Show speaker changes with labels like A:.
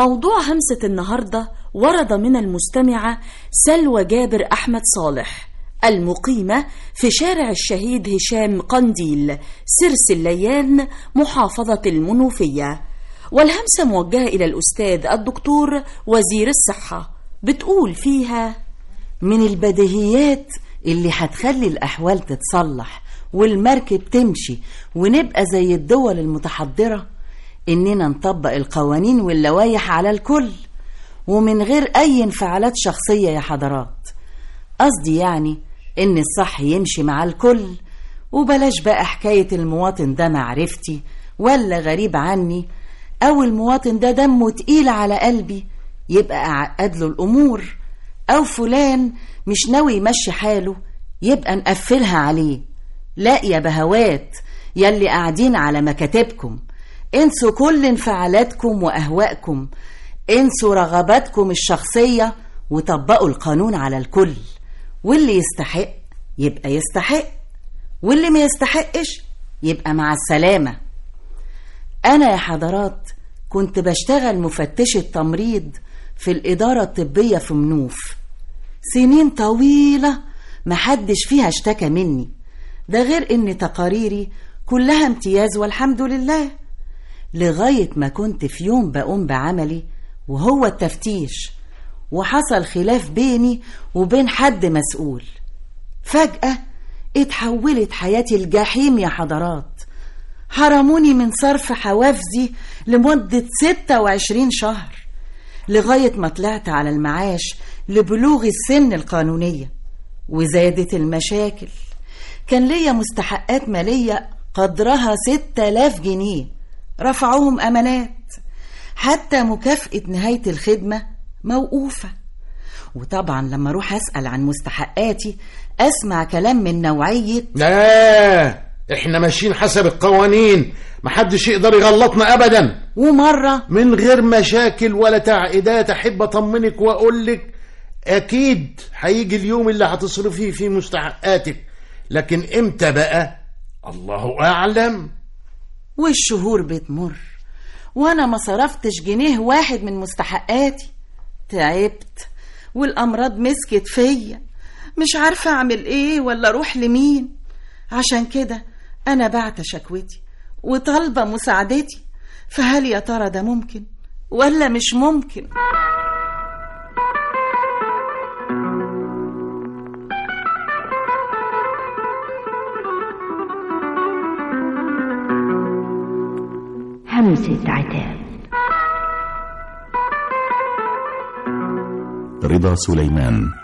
A: موضوع همسة النهاردة ورد من المستمعة سلوى جابر أحمد صالح المقيمة في شارع الشهيد هشام قنديل سرس الليان محافظة المنوفية والهمسة موجهة إلى الأستاذ الدكتور وزير الصحة بتقول فيها
B: من البديهيات اللي هتخلي الأحوال تتصلح والمركب تمشي ونبقى زي الدول المتحضرة إننا نطبق القوانين واللوائح على الكل ومن غير أي انفعالات شخصية يا حضرات قصدي يعني إن الصح يمشي مع الكل وبلاش بقى حكاية المواطن ده معرفتي ولا غريب عني أو المواطن ده دمه تقيل على قلبي يبقى أعقد له الأمور أو فلان مش ناوي يمشي حاله يبقى نقفلها عليه لا يا بهوات يلي قاعدين على مكاتبكم انسوا كل انفعالاتكم وأهوائكم انسوا رغباتكم الشخصية وطبقوا القانون على الكل واللي يستحق يبقى يستحق واللي ما يستحقش يبقى مع السلامة أنا يا حضرات كنت بشتغل مفتشة تمريض في الإدارة الطبية في منوف سنين طويلة محدش فيها اشتكى مني ده غير ان تقاريري كلها امتياز والحمد لله لغاية ما كنت في يوم بقوم بعملي وهو التفتيش وحصل خلاف بيني وبين حد مسؤول فجأة اتحولت حياتي الجحيم يا حضرات حرموني من صرف حوافزي لمدة 26 شهر لغاية ما طلعت على المعاش لبلوغ السن القانونية وزادت المشاكل كان ليا مستحقات مالية قدرها 6000 جنيه رفعوهم أمانات حتى مكافأة نهاية الخدمة موقوفة وطبعا لما أروح أسأل عن مستحقاتي أسمع كلام من نوعية
C: لا احنا ماشيين حسب القوانين محدش يقدر يغلطنا ابدا
B: ومرة
C: من غير مشاكل ولا تعقيدات احب اطمنك واقول لك اكيد هيجي اليوم اللي هتصرفيه فيه مستحقاتك لكن امتى بقى الله اعلم
B: والشهور بتمر وانا ما صرفتش جنيه واحد من مستحقاتي تعبت والامراض مسكت فيا مش عارفه اعمل ايه ولا اروح لمين عشان كده انا بعت شكوتي وطالبه مساعدتي فهل يا ترى ده ممكن ولا مش ممكن
D: همسة عتاب
E: رضا سليمان